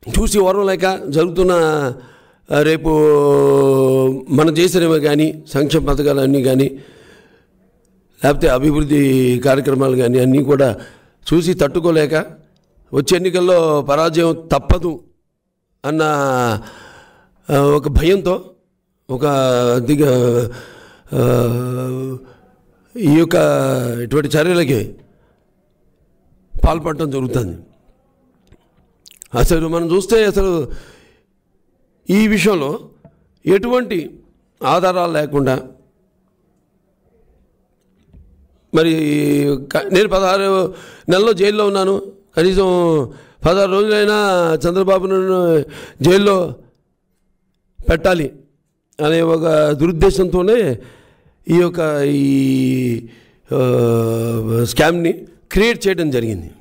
చూసి ఓర్వం లేక జరుగుతున్న ఆ, రేపు మనం చేసినవి కానీ సంక్షేమ పథకాలు కానీ లేకపోతే అభివృద్ధి కార్యక్రమాలు కానీ అన్నీ కూడా చూసి తట్టుకోలేక వచ్చే ఎన్నికల్లో పరాజయం తప్పదు అన్న ఆ, ఒక భయంతో ఒక దిగ ఆ, ఈ యొక్క ఇటువంటి చర్యలకి పాల్పడటం జరుగుతుంది అసలు మనం చూస్తే అసలు ఈ విషయంలో ఎటువంటి ఆధారాలు లేకుండా మరి క- నేను పదహారు నెలల్లో జైల్లో ఉన్నాను కనీసం పదహారు రోజులైనా చంద్రబాబును జైల్లో పెట్టాలి అనే ఒక దురుద్దేశంతోనే ఈ యొక్క ఈ ఆ, స్కామ్ని క్రియేట్ చేయడం జరిగింది